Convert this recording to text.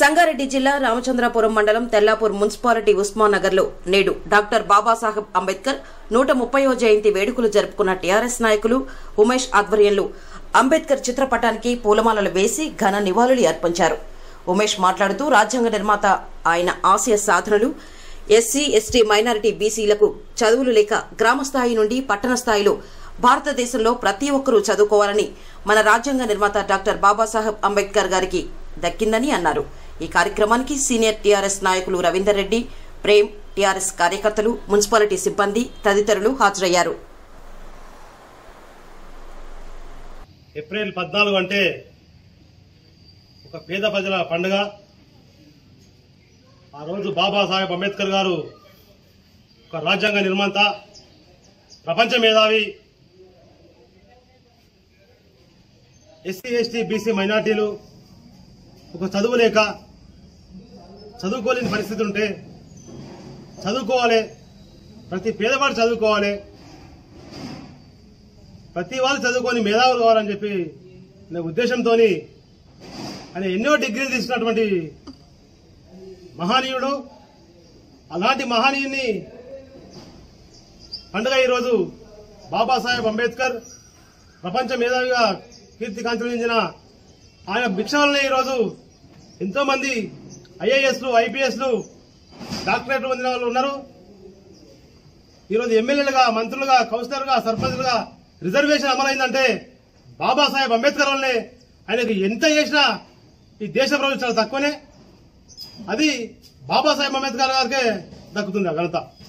సంగారెడ్డి జిల్లా రామచంద్రాపురం మండలం తెల్లాపూర్ మున్సిపాలిటీ ఉస్మాన్ నగర్ లో నేడు డాక్టర్ బాబాసాహెబ్ అంబేద్కర్ నూట ముప్పయో జయంతి వేడుకలు జరుపుకున్న టీఆర్ఎస్ నాయకులు ఉమేష్ ఆధ్వర్యంలో అంబేద్కర్ చిత్రపటానికి పూలమాలలు వేసి ఘన నివాళులు అర్పించారు ఉమేష్ మాట్లాడుతూ రాజ్యాంగ నిర్మాత ఆయన ఆశయ సాధనలు ఎస్సీ ఎస్టీ మైనారిటీ బీసీలకు చదువులు లేక గ్రామ స్థాయి నుండి పట్టణ స్థాయిలో భారతదేశంలో ప్రతి ఒక్కరూ చదువుకోవాలని మన రాజ్యాంగ నిర్మాత డాక్టర్ బాబాసాహెబ్ అంబేద్కర్ గారికి దక్కిందని అన్నారు ఈ కార్యక్రమానికి సీనియర్ టీఆర్ఎస్ నాయకులు రవీందర్ రెడ్డి ప్రేమ్ టీఆర్ఎస్ కార్యకర్తలు మున్సిపాలిటీ సిబ్బంది తదితరులు హాజరయ్యారు ఏప్రిల్ పద్నాలుగు అంటే ఒక పేద ప్రజల పండుగ ఆ రోజు బాబాసాహెబ్ అంబేద్కర్ గారు ఒక రాజ్యాంగ నిర్మాత ప్రపంచ మేధావి ఎస్సీ ఎస్టీ బీసీ మైనార్టీలు ఒక చదువు లేక చదువుకోలేని పరిస్థితి ఉంటే చదువుకోవాలి ప్రతి పేదవాడు చదువుకోవాలి ప్రతి వాళ్ళు చదువుకొని మేధావులు కావాలని చెప్పి అనే ఉద్దేశంతో ఆయన ఎన్నో డిగ్రీలు తీసుకున్నటువంటి మహనీయుడు అలాంటి మహనీయుని పండుగ ఈరోజు బాబాసాహెబ్ అంబేద్కర్ ప్రపంచ మేధావిగా కీర్తికాంచలించిన ఆయన భిక్ష వలన ఈరోజు ఎంతో మంది ఐఏఎస్లు ఐపీఎస్లు డాక్టరేట్లు పొందిన వాళ్ళు ఉన్నారు ఈరోజు ఎమ్మెల్యేలుగా మంత్రులుగా కౌన్సిలర్గా సర్పంచ్లుగా రిజర్వేషన్ అమలైందంటే బాబాసాహెబ్ అంబేద్కర్ వల్లనే ఆయనకు ఎంత చేసినా ఈ దేశ ప్రజలు చాలా తక్కువనే అది బాబాసాహెబ్ అంబేద్కర్ గారికే దక్కుతుంది ఆ ఘనత